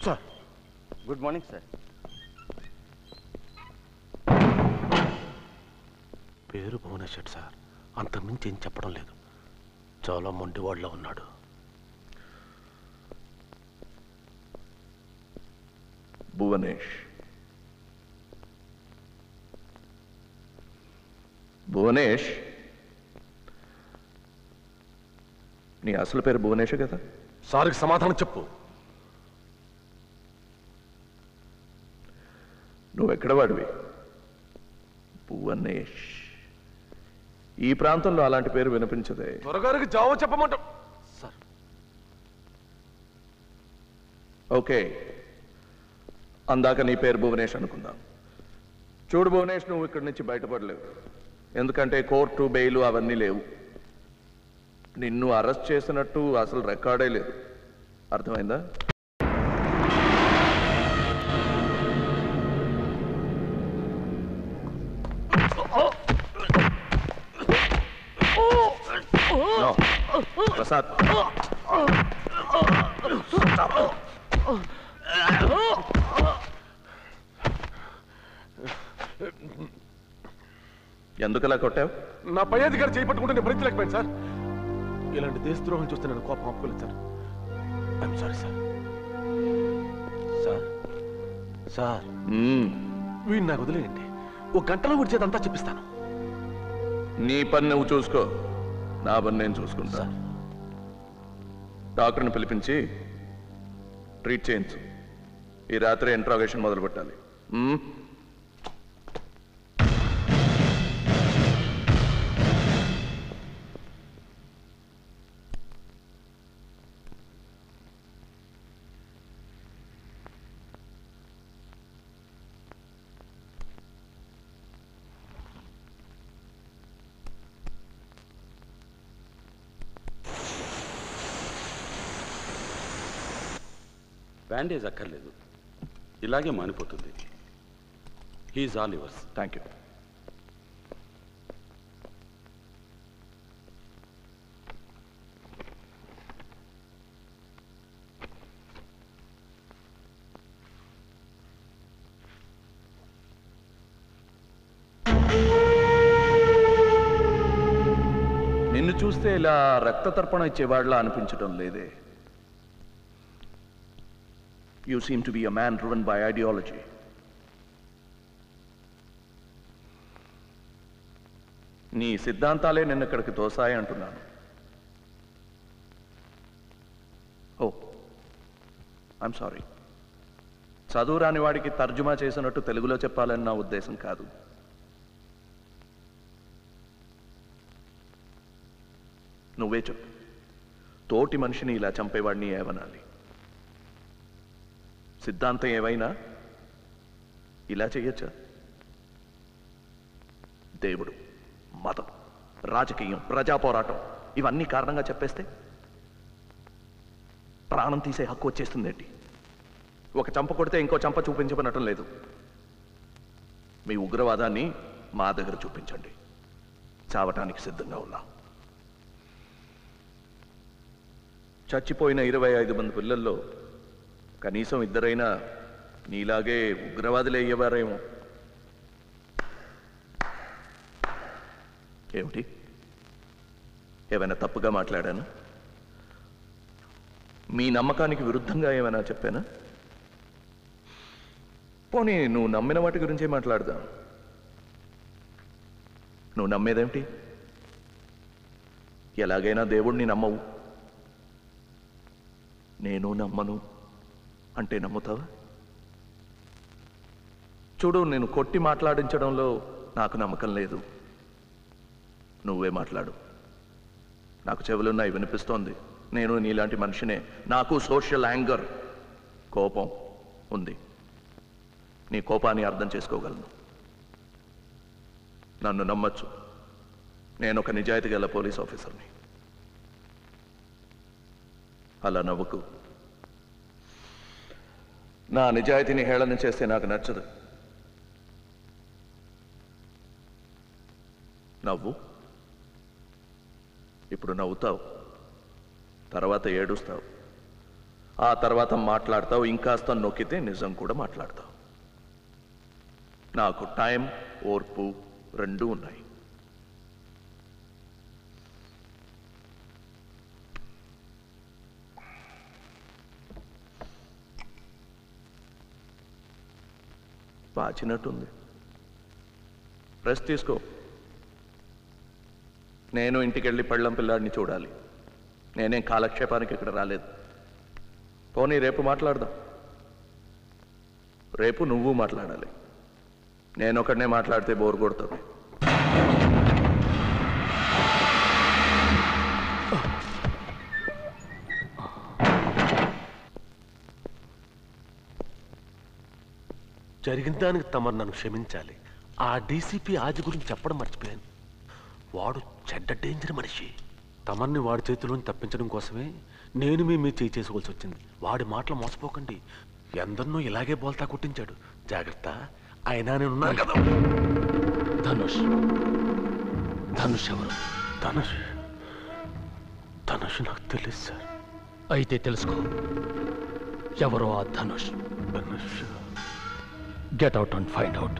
Sir good morning sir పేరు Bhubaneswar sir అంతకుమించి ఏం చెప్పడం లేదు చాలా మొండివాడిలో ఉన్నాడు భువనేష్ భువనేష్ నీ అసలు పేరు భువనేష్ కదా సార్కి సమాధానం చెప్పు నువ్వు ఎక్కడ వాడివి భువనేష్ ఈ ప్రాంతంలో అలాంటి పేరు వినిపించదే త్వరగారికి జావ చెప్పమంటాం సార్ ఓకే అందాక నీ పేరు భువనేష్ అనుకుందాం చూడు భువనేష్ నువ్వు ఇక్కడి నుంచి బయటపడలేవు ఎందుకంటే కోర్టు బెయిలు అవన్నీ లేవు నిన్ను అరెస్ట్ చేసినట్టు అసలు రికార్డే లేదు అర్థమైందా No. ప్రసాద్ ఎందుకలా కొట్టావు నా పై అధికారి చేపట్టుకుంటే నేను భరించలేకపోయాను సార్ ఇలాంటి దేశద్రోహం చూస్తే నేను కోపం ఆపుకోలేదు sir I'm sorry sir sir sir hmm. వీడిని నాకు వదిలేయండి ఒక గంటలో విడిచేదంతా చెప్పిస్తాను నీ పని నువ్వు చూసుకో నా పని నేను చూసుకుంటా డాక్టర్ని పిలిపించి ట్రీట్ చేయించు ఈ రాత్రి ఇంట్రాగేషన్ మొదలు పెట్టాలి మ్మ్? బ్యాండేజ్ అక్కర్లేదు ఇలాగే మానిపోతుంది he's all yours thank you నిన్ను చూస్తే ఇలా రక్త తర్పణ ఇచ్చేవాడిలా అనిపించడం లేదే you seem to be a man driven by ideology నీ సిద్ధాంతాలే నిన్న ఇక్కడికి తోసాయి అంటున్నాను ఓ ఐఎమ్ సారీ చదువు రాని వాడికి తర్జుమా చేసినట్టు తెలుగులో చెప్పాలని నా ఉద్దేశం కాదు నువ్వే చెప్పు తోటి మనిషిని ఇలా చంపేవాడిని ఏమనాలి సిద్ధాంతం ఏవైనా ఇలా చెయ్యొచ్చా దేవుడు మతం రాజకీయం ప్రజా పోరాటం ఇవన్నీ కారణంగా చెప్పేస్తే ప్రాణం తీసే హక్కు వచ్చేస్తుందేంటి ఒక చంప కొడితే ఇంకో చంప చూపించబనటం లేదు మీ ఉగ్రవాదాన్ని మా దగ్గర చూపించండి చావటానికి సిద్ధంగా ఉన్నా చచ్చిపోయిన ఇరవై ఐదు మంది పిల్లల్లో కనీసం ఇద్దరైనా నీలాగే ఉగ్రవాదులే అయ్యేవారేమో ఏమిటి ఏమైనా తప్పుగా మాట్లాడాను మీ నమ్మకానికి విరుద్ధంగా ఏమైనా చెప్పానా పోనీ నువ్వు నమ్మిన వాటి గురించే మాట్లాడదాం నువ్వు నమ్మేదేమిటి ఎలాగైనా దేవుణ్ణి నమ్మవు నేను నమ్మను అంటే నమ్ముతావా చూడు నేను కొట్టి మాట్లాడించడంలో నాకు నమ్మకం లేదు నువ్వే మాట్లాడు నాకు చెవులున్నాయి వినిపిస్తోంది నేను నీలాంటి మనిషినే నాకు సోషల్ యాంగర్ కోపం ఉంది నీ కోపాన్ని అర్థం చేసుకోగలను నన్ను నమ్మచ్చు నేను ఒక నిజాయితీ గల పోలీస్ ఆఫీసర్ని అలా నవ్వుకు నా నిజాయితీని హేళన చేస్తే నాకు నచ్చదు నవ్వు ఇప్పుడు నవ్వుతావు తర్వాత ఏడుస్తావు ఆ తర్వాత మాట్లాడతావు ఇంకాస్త నొక్కితే నిజం కూడా మాట్లాడతావు నాకు టైం ఓర్పు రెండూ ఉన్నాయి పాచినట్టుంది రెస్ట్ తీసుకో నేను ఇంటికి వెళ్ళి పళ్ళం పిల్లాడిని చూడాలి నేనేం కాలక్షేపానికి ఇక్కడ రాలేదు పోనీ రేపు మాట్లాడదాం రేపు నువ్వు మాట్లాడాలి నేను ఒకడనే మాట్లాడితే బోర్ కొడుతుంది జరిగిన దానికి తమరు నన్ను క్షమించాలి ఆ డీసీపీ ఆది గురించి చెప్పడం మర్చిపోయాను వాడు చెడ్డ డేంజర్ మనిషి తమర్ని వాడి చేతిలోని తప్పించడం కోసమే నేను మీ మీద చేయి చేసుకోవాల్సి వచ్చింది వాడి మాటలు మోసపోకండి ఎందరినో ఇలాగే బోల్తా కొట్టించాడు జాగ్రత్త అయినా నేను ఉన్నాను కదా ధనుష్ ధనుష్ ఎవరు ధనుష్ ధనుష్ నాకు తెలియదు సార్ అయితే తెలుసుకో ఎవరో ఆ Dhanush Dhanush get out and find out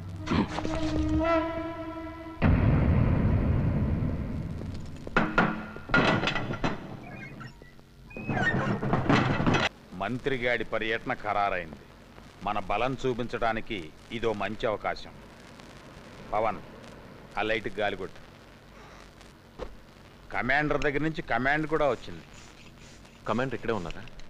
మంత్రిగాడి పర్యటన ఖరారైంది మన బలం చూపించడానికి ఇదో మంచి అవకాశం పవన్ ఆ లైట్ గాలి కొట్టు కమాండర్ దగ్గర నుంచి కమాండ్ కూడా వచ్చింది కమాండర్ ఇక్కడే ఉన్నారా